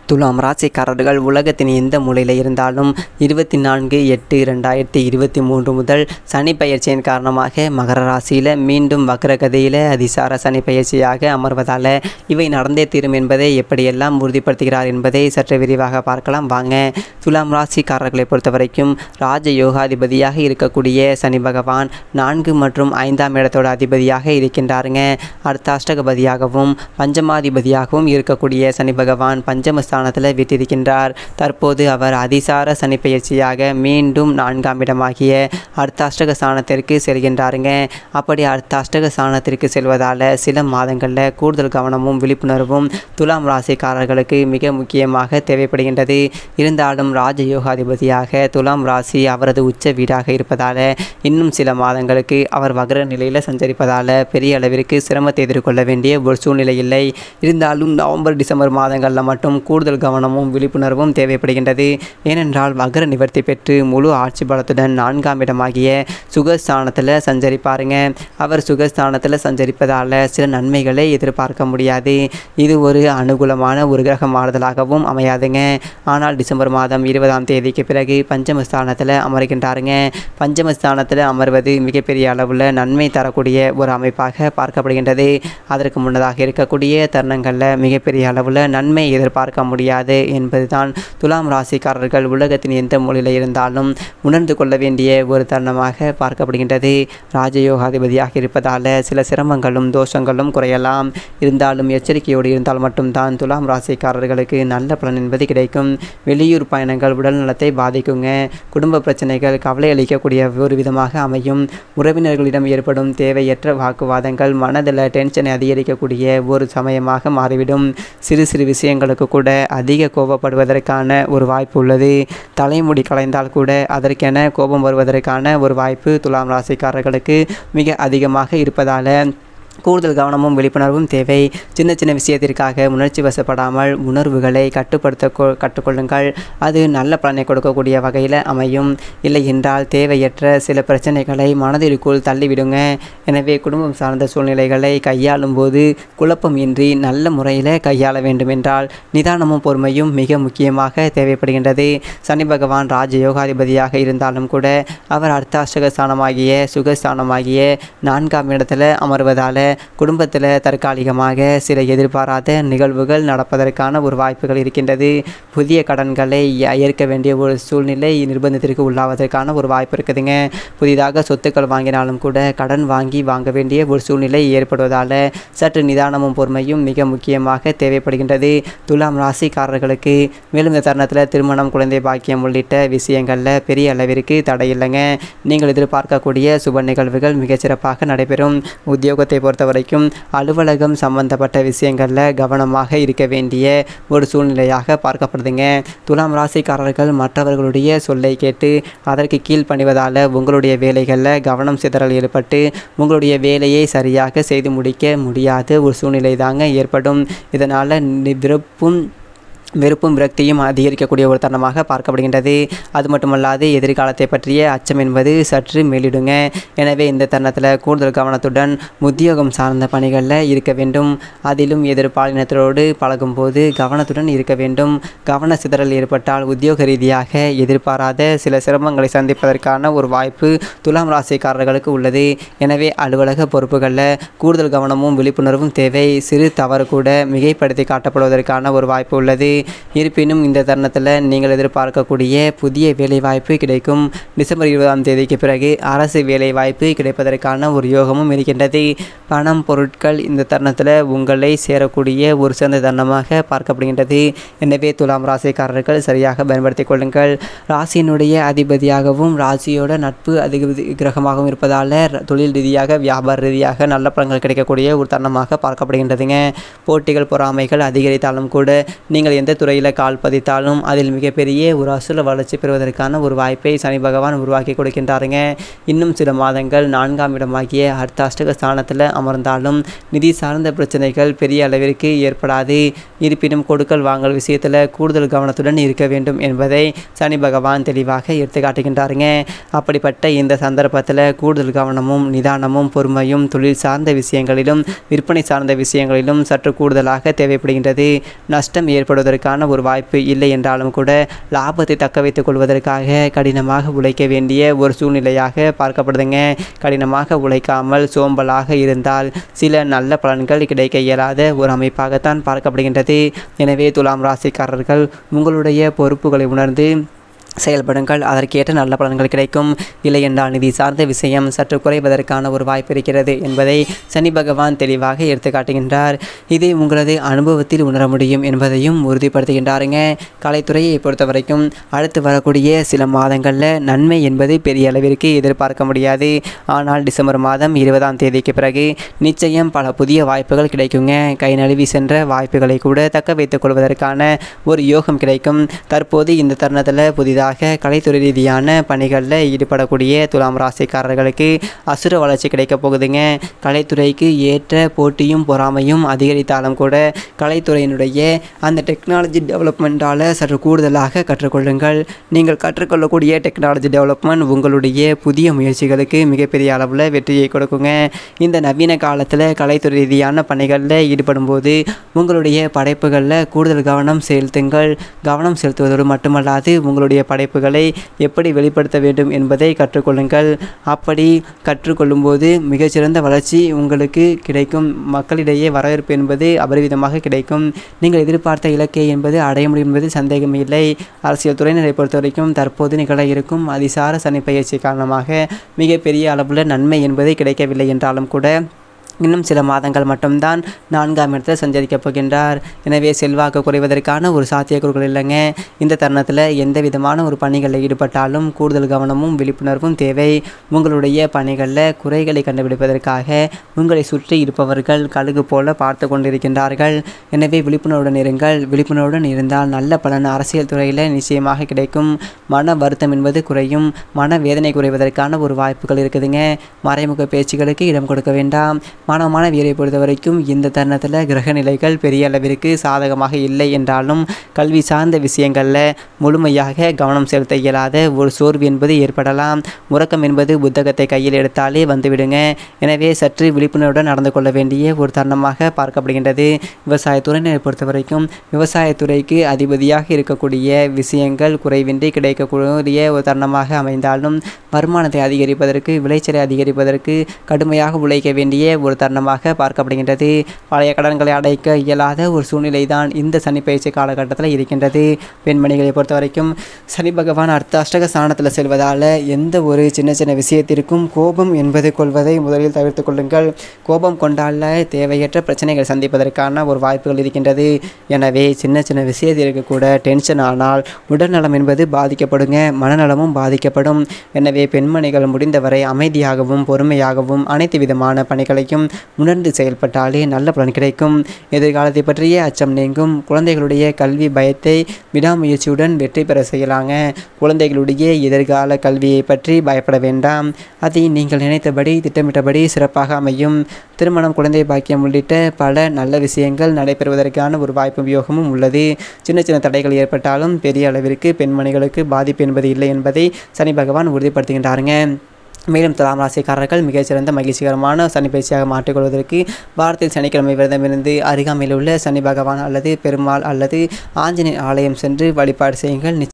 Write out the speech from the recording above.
துலாம் ராசிக்காரர்கள் உலகத்தின் எந்த மூலையில் இருந்தாலும் இருபத்தி நான்கு எட்டு ரெண்டாயிரத்தி இருபத்தி மூன்று முதல் சனி பயிற்சியின் காரணமாக மகர ராசியில் மீண்டும் வக்ரகதியில் அதிசார சனி பயிற்சியாக அமர்வதால் இவை நடந்தே தீரும் என்பதை எப்படியெல்லாம் உறுதிப்படுத்துகிறார் என்பதை சற்று விரிவாக பார்க்கலாம் வாங்க துலாம் ராசிக்காரர்களை பொறுத்த வரைக்கும் ராஜ யோகாதிபதியாக இருக்கக்கூடிய சனி பகவான் நான்கு மற்றும் ஐந்தாம் இடத்தோட அதிபதியாக இருக்கின்றாருங்க அடுத்த அஷ்டகபதியாகவும் பஞ்சமாதிபதியாகவும் இருக்கக்கூடிய சனி பகவான் பஞ்சமஸ்தானத்தில் விட்டிருக்கின்றார் தற்போது அவர் அதிசார சனி பயிற்சியாக மீண்டும் நான்காம் இடமாகிய அர்த்தாஷ்டக ஸ்தானத்திற்கு செல்கின்றாருங்க அப்படி அர்த்தாஷ்டக ஸ்தானத்திற்கு செல்வதால் சில மாதங்களில் கூடுதல் கவனமும் விழிப்புணர்வும் துலாம் ராசிக்காரர்களுக்கு மிக முக்கியமாக தேவைப்படுகின்றது இருந்தாலும் ராஜயோகாதிபதியாக துலாம் ராசி அவரது உச்ச வீடாக இருப்பதால் இன்னும் சில மாதங்களுக்கு அவர் வக்ர நிலையில் சஞ்சரிப்பதால் பெரிய அளவிற்கு சிரமத்தை எதிர்கொள்ள வேண்டிய ஒரு சூழ்நிலை இல்லை இருந்தாலும் நவம்பர் டிசம்பர் மாதங்களில் மட்டும் கூடுதல் கவனமும் விழிப்புணர்வும் தேவைப்படுகின்றது ஏனென்றால் வக்ர நிவர்த்தி பெற்று முழு ஆட்சி பலத்துடன் நான்காம் இடமாகிய சுகஸ்தானத்தில் சஞ்சரிப்பாருங்க அவர் சுகஸ்தானத்தில் சஞ்சரிப்பதால் சில நன்மைகளை எதிர்பார்க்க முடியாது இது ஒரு அனுகூலமான ஒரு கிரக மாறுதலாகவும் அமையாதுங்க ஆனால் டிசம்பர் மாதம் இருபதாம் தேதிக்கு பிறகு பஞ்சமஸ்தானத்தில் அமர்கின்றாருங்க பஞ்சமஸ்தானத்தில் அமர்வது மிகப்பெரிய அளவில் நன்மை தரக்கூடிய ஒரு அமைப்பாக பார்க்கப்படுகின்றது அதற்கு முன்னதாக இருக்கக்கூடிய தருணங்களில் மிகப்பெரிய அளவில் நன்மை எதிர்பார்க்க முடியாது என்பதுதான் துலாம் ராசிக்காரர்கள் உலகத்தின் எந்த மொழியில் இருந்தாலும் உணர்ந்து கொள்ள வேண்டிய ஒரு தருணமாக பார்க்கப்படுகின்றது ராஜயோகாதிபதியாக இருப்பதால் சில சிரமங்களும் தோஷங்களும் குறையலாம் இருந்தாலும் எச்சரிக்கையோடு இருந்தால் மட்டும்தான் துலாம் ராசிக்காரர்களுக்கு நல்ல பலன் என்பது கிடைக்கும் வெளியூர் பயணங்கள் உடல் நலத்தை பாதிக்குங்க குடும்ப பிரச்சனைகள் கவலை அளிக்கக்கூடிய ஒரு விதமாக அமையும் உறவினர்களிடம் ஏற்படும் தேவையற்ற வாக்குவாதங்கள் மனதில் டென்ஷனை அதிகரிக்கக்கூடிய ஒரு சமயமாக மாறிவிடும் சிறு சிறு விஷயங்களுக்கு கூட அதிக கோபப்படுவதற்கான ஒரு வாய்ப்பு உள்ளது தலைமுடி கலைந்தால் கூட அதற்கென கோபம் வருவதற்கான ஒரு வாய்ப்பு துலாம் ராசிக்காரர்களுக்கு மிக அதிகமாக இருப்பதால் கூடுதல் கவனமும் விழிப்புணர்வும் தேவை சின்ன சின்ன விஷயத்திற்காக உணர்ச்சி வசப்படாமல் உணர்வுகளை கட்டுப்படுத்த கொ- கற்றுக்கொள்ளுங்கள் அது நல்ல பலனை கொடுக்கக்கூடிய வகையில் அமையும் இல்லை என்றால் தேவையற்ற சில பிரச்சனைகளை மனதிற்குள் தள்ளிவிடுங்க எனவே குடும்பம் சார்ந்த சூழ்நிலைகளை கையாளும் போது குழப்பம் இன்றி நல்ல முறையில் கையாள வேண்டுமென்றால் நிதானமும் பொறுமையும் மிக முக்கியமாக தேவைப்படுகின்றது சனி பகவான் ராஜ யோகாதிபதியாக இருந்தாலும் கூட அவர் அர்த்தாஷ்டக ஸ்தானமாகிய சுகஸ்தானமாகிய நான்காம் இடத்துல அமர்வதால் குடும்பத்தில் தற்காலிகமாக சில எதிர்பாராத நிகழ்வுகள் நடப்பதற்கான ஒரு வாய்ப்புகள் இருக்கின்றது புதிய கடன்களை ஏற்க வேண்டிய ஒரு சூழ்நிலை நிர்பந்தத்திற்கு உள்ளாவதற்கான ஒரு வாய்ப்பு இருக்குதுங்க புதிதாக சொத்துக்கள் வாங்கினாலும் கூட கடன் வாங்கி வாங்க வேண்டிய ஒரு சூழ்நிலை ஏற்படுவதால் சற்று நிதானமும் பொறுமையும் மிக முக்கியமாக தேவைப்படுகின்றது துலாம் ராசிக்காரர்களுக்கு மேலும் இந்த தருணத்தில் திருமணம் குழந்தை பாக்கியம் உள்ளிட்ட விஷயங்களில் பெரிய அளவிற்கு தடை இல்லைங்க நீங்கள் எதிர்பார்க்கக்கூடிய சுப நிகழ்வுகள் மிகச்சிறப்பாக நடைபெறும் உத்தியோகத்தை பொறுத்த வரைக்கும் அலுவலகம் சம்பந்தப்பட்ட விஷயங்களில் கவனமாக இருக்க வேண்டிய ஒரு சூழ்நிலையாக பார்க்கப்படுதுங்க துலாம் ராசிக்காரர்கள் மற்றவர்களுடைய சொல்லை கேட்டு அதற்கு கீழ்ப்பணிவதால் உங்களுடைய வேலைகளில் கவனம் சிதறல் ஏற்பட்டு உங்களுடைய வேலையை சரியாக செய்து முடிக்க முடியாத ஒரு சூழ்நிலை தாங்க ஏற்படும் இதனால் விருப்பும் வெறுப்பும் விரக்தியும் அதிகரிக்கக்கூடிய ஒரு தருணமாக பார்க்கப்படுகின்றது அது மட்டுமல்லாது எதிர்காலத்தை பற்றிய அச்சம் என்பது சற்று மேலிடுங்க எனவே இந்த தருணத்தில் கூடுதல் கவனத்துடன் உத்தியோகம் சார்ந்த பணிகளில் இருக்க வேண்டும் அதிலும் எதிர்பாலினத்தோடு பழகும்போது கவனத்துடன் இருக்க வேண்டும் கவன சிதறல் ஏற்பட்டால் உத்தியோக ரீதியாக எதிர்பாராத சில சிரமங்களை சந்திப்பதற்கான ஒரு வாய்ப்பு துலாம் ராசிக்காரர்களுக்கு உள்ளது எனவே அலுவலக பொறுப்புகளில் கூடுதல் கவனமும் விழிப்புணர்வும் தேவை சிறு தவறு கூட மிகைப்படுத்தி காட்டப்படுவதற்கான ஒரு வாய்ப்பு உள்ளது இருப்பினும் இந்த தருணத்தில் நீங்கள் எதிர்பார்க்கக்கூடிய புதிய வேலை வாய்ப்பு கிடைக்கும் டிசம்பர் இருபதாம் தேதிக்கு பிறகு அரசு வேலை வாய்ப்பு கிடைப்பதற்கான ஒரு யோகமும் இருக்கின்றது பணம் பொருட்கள் இந்த தருணத்தில் உங்களை சேரக்கூடிய ஒரு சிறந்த தருணமாக பார்க்கப்படுகின்றது எனவே துலாம் ராசிக்காரர்கள் சரியாக பயன்படுத்திக் கொள்ளுங்கள் ராசியினுடைய அதிபதியாகவும் ராசியோட நட்பு அதிக கிரகமாகவும் இருப்பதால் தொழில் ரீதியாக வியாபார ரீதியாக நல்ல பலன்கள் கிடைக்கக்கூடிய ஒரு தருணமாக பார்க்கப்படுகின்றதுங்க போட்டிகள் பொறாமைகள் அதிகரித்தாலும் கூட நீங்கள் எந்த துறையில் கால் பதித்தாலும் அதில் மிகப்பெரிய ஒரு அசுர வளர்ச்சி பெறுவதற்கான ஒரு வாய்ப்பை சனி பகவான் உருவாக்கி கொடுக்கின்றாருங்க இன்னும் சில மாதங்கள் நான்காம் இடமாகிய அர்த்தாஷ்டக ஸ்தானத்தில் அமர்ந்தாலும் நிதி சார்ந்த பிரச்சனைகள் பெரிய அளவிற்கு ஏற்படாது இருப்பினும் கொடுக்கல் வாங்கல் விஷயத்தில் கூடுதல் கவனத்துடன் இருக்க வேண்டும் என்பதை சனி பகவான் தெளிவாக எடுத்து காட்டுகின்றாருங்க அப்படிப்பட்ட இந்த சந்தர்ப்பத்தில் கூடுதல் கவனமும் நிதானமும் பொறுமையும் தொழில் சார்ந்த விஷயங்களிலும் விற்பனை சார்ந்த விஷயங்களிலும் சற்று கூடுதலாக தேவைப்படுகின்றது நஷ்டம் ஏற்படுவதற்கு வருவதற்கான ஒரு வாய்ப்பு இல்லை என்றாலும் கூட லாபத்தை தக்க வைத்துக் கொள்வதற்காக கடினமாக உழைக்க வேண்டிய ஒரு சூழ்நிலையாக பார்க்கப்படுதுங்க கடினமாக உழைக்காமல் சோம்பலாக இருந்தால் சில நல்ல பலன்கள் கிடைக்க இயலாத ஒரு அமைப்பாகத்தான் பார்க்கப்படுகின்றது எனவே துலாம் ராசிக்காரர்கள் உங்களுடைய பொறுப்புகளை உணர்ந்து செயல்படுங்கள் அதற்கேற்ற நல்ல பலன்கள் கிடைக்கும் இல்லை என்றால் நிதி சார்ந்த விஷயம் சற்று குறைவதற்கான ஒரு வாய்ப்பு இருக்கிறது என்பதை சனி பகவான் தெளிவாக எடுத்து காட்டுகின்றார் இது உங்களது அனுபவத்தில் உணர முடியும் என்பதையும் உறுதிப்படுத்துகின்றாருங்க கலைத்துறையை பொறுத்த வரைக்கும் அடுத்து வரக்கூடிய சில மாதங்களில் நன்மை என்பது பெரிய அளவிற்கு எதிர்பார்க்க முடியாது ஆனால் டிசம்பர் மாதம் இருபதாம் தேதிக்கு பிறகு நிச்சயம் பல புதிய வாய்ப்புகள் கிடைக்குங்க கை நழுவி சென்ற வாய்ப்புகளை கூட தக்க வைத்துக் கொள்வதற்கான ஒரு யோகம் கிடைக்கும் தற்போது இந்த தருணத்தில் புதிதாக கலைத்துறை ரீதியான பணிகளில் ஈடுபடக்கூடிய துலாம் ராசிக்காரர்களுக்கு அசுர வளர்ச்சி கிடைக்கப் போகுதுங்க கலைத்துறைக்கு ஏற்ற போட்டியும் பொறாமையும் அதிகரித்தாலும் கூட கலைத்துறையினுடைய அந்த டெக்னாலஜி டெவலப்மெண்ட்டால் சற்று கூடுதலாக கற்றுக்கொள்ளுங்கள் நீங்கள் கற்றுக்கொள்ளக்கூடிய டெக்னாலஜி டெவலப்மெண்ட் உங்களுடைய புதிய முயற்சிகளுக்கு மிகப்பெரிய அளவில் வெற்றியை கொடுக்குங்க இந்த நவீன காலத்தில் கலைத்துறை ரீதியான பணிகளில் ஈடுபடும்போது உங்களுடைய படைப்புகளில் கூடுதல் கவனம் செலுத்துங்கள் கவனம் செலுத்துவதோடு மட்டுமல்லாது உங்களுடைய படைப்புகளை எப்படி வெளிப்படுத்த வேண்டும் என்பதை கற்றுக்கொள்ளுங்கள் அப்படி கற்றுக்கொள்ளும்போது மிகச்சிறந்த வளர்ச்சி உங்களுக்கு கிடைக்கும் மக்களிடையே வரவேற்பு என்பது அபரிவிதமாக கிடைக்கும் நீங்கள் எதிர்பார்த்த இலக்கை என்பது அடைய முடியும் என்பது சந்தேகமில்லை அரசியல் துறையினரை பொறுத்த வரைக்கும் தற்போது நிகழ இருக்கும் அதிசார சனி பயிற்சி காரணமாக மிகப்பெரிய அளவில் நன்மை என்பது கிடைக்கவில்லை என்றாலும் கூட இன்னும் சில மாதங்கள் மட்டும்தான் நான்காம் இடத்தில் சஞ்சரிக்கப் போகின்றார் எனவே செல்வாக்கு குறைவதற்கான ஒரு சாத்தியக்கூறுகள் இல்லைங்க இந்த தருணத்தில் எந்த விதமான ஒரு பணிகளில் ஈடுபட்டாலும் கூடுதல் கவனமும் விழிப்புணர்வும் தேவை உங்களுடைய பணிகளில் குறைகளை கண்டுபிடிப்பதற்காக உங்களை சுற்றி இருப்பவர்கள் கழுகு போல பார்த்து கொண்டிருக்கின்றார்கள் எனவே விழிப்புணர்வுடன் இருங்கள் விழிப்புணர்வுடன் இருந்தால் நல்ல பலன் அரசியல் துறையில் நிச்சயமாக கிடைக்கும் மன வருத்தம் என்பது குறையும் மன வேதனை குறைவதற்கான ஒரு வாய்ப்புகள் இருக்குதுங்க மறைமுக பேச்சுகளுக்கு இடம் கொடுக்க வேண்டாம் மாணவ மாணவியரை பொறுத்த வரைக்கும் இந்த தருணத்தில் கிரக நிலைகள் பெரிய அளவிற்கு சாதகமாக இல்லை என்றாலும் கல்வி சார்ந்த விஷயங்களில் முழுமையாக கவனம் செலுத்த இயலாத ஒரு சோர்வு என்பது ஏற்படலாம் உறக்கம் என்பது புத்தகத்தை கையில் எடுத்தாலே வந்துவிடுங்க எனவே சற்று விழிப்புணர்வுடன் நடந்து கொள்ள வேண்டிய ஒரு தருணமாக பார்க்கப்படுகின்றது விவசாயத்துறையினரை பொறுத்த வரைக்கும் விவசாயத்துறைக்கு அதிபதியாக இருக்கக்கூடிய விஷயங்கள் குறைவின்றி கிடைக்கக்கூடிய ஒரு தருணமாக அமைந்தாலும் வருமானத்தை அதிகரிப்பதற்கு விளைச்சலை அதிகரிப்பதற்கு கடுமையாக உழைக்க வேண்டிய ஒரு தருணமாக பார்க்கப்படுகின்றது பழைய கடன்களை அடைக்க இயலாத ஒரு சூழ்நிலை தான் இந்த சனி பயிற்சி காலகட்டத்தில் இருக்கின்றது பெண்மணிகளை பொறுத்த வரைக்கும் சனி பகவான் அர்த்தாஷ்டக ஸ்தானத்தில் செல்வதால் எந்த ஒரு சின்ன சின்ன விஷயத்திற்கும் கோபம் என்பது கொள்வதை முதலில் தவிர்த்து கொள்ளுங்கள் கோபம் கொண்டால தேவையற்ற பிரச்சனைகள் சந்திப்பதற்கான ஒரு வாய்ப்புகள் இருக்கின்றது எனவே சின்ன சின்ன விஷயத்திற்கு கூட டென்ஷன் ஆனால் உடல்நலம் என்பது பாதிக்கப்படுங்க மனநலமும் பாதிக்கப்படும் எனவே பெண்மணிகள் முடிந்தவரை அமைதியாகவும் பொறுமையாகவும் அனைத்து விதமான பணிகளையும் உணர்ந்து செயல்பட்டாலே நல்ல பலன் கிடைக்கும் எதிர்காலத்தை பற்றிய அச்சம் நீங்கும் குழந்தைகளுடைய கல்வி பயத்தை விடாமுயற்சியுடன் வெற்றி பெற செய்யலாங்க குழந்தைகளுடைய எதிர்கால கல்வியை பற்றி பயப்பட வேண்டாம் அதை நீங்கள் நினைத்தபடி திட்டமிட்டபடி சிறப்பாக அமையும் திருமணம் குழந்தை பாக்கியம் உள்ளிட்ட பல நல்ல விஷயங்கள் நடைபெறுவதற்கான ஒரு வாய்ப்பு யோகமும் உள்ளது சின்ன சின்ன தடைகள் ஏற்பட்டாலும் பெரிய அளவிற்கு பெண்மணிகளுக்கு பாதிப்பு என்பது இல்லை என்பதை சனி பகவான் உறுதிப்படுத்துகின்றாருங்க மேலும் துலாம் ராசிக்காரர்கள் மிகச்சிறந்த மகிழ்ச்சிகரமான சனி பயிற்சியாக மாற்றிக்கொள்வதற்கு வாரத்தில் சனிக்கிழமை விரதமிருந்து அருகாமையில் உள்ள சனி பகவான் அல்லது பெருமாள் அல்லது ஆஞ்சநேயர் ஆலயம் சென்று வழிபாடு செய்யுங்கள்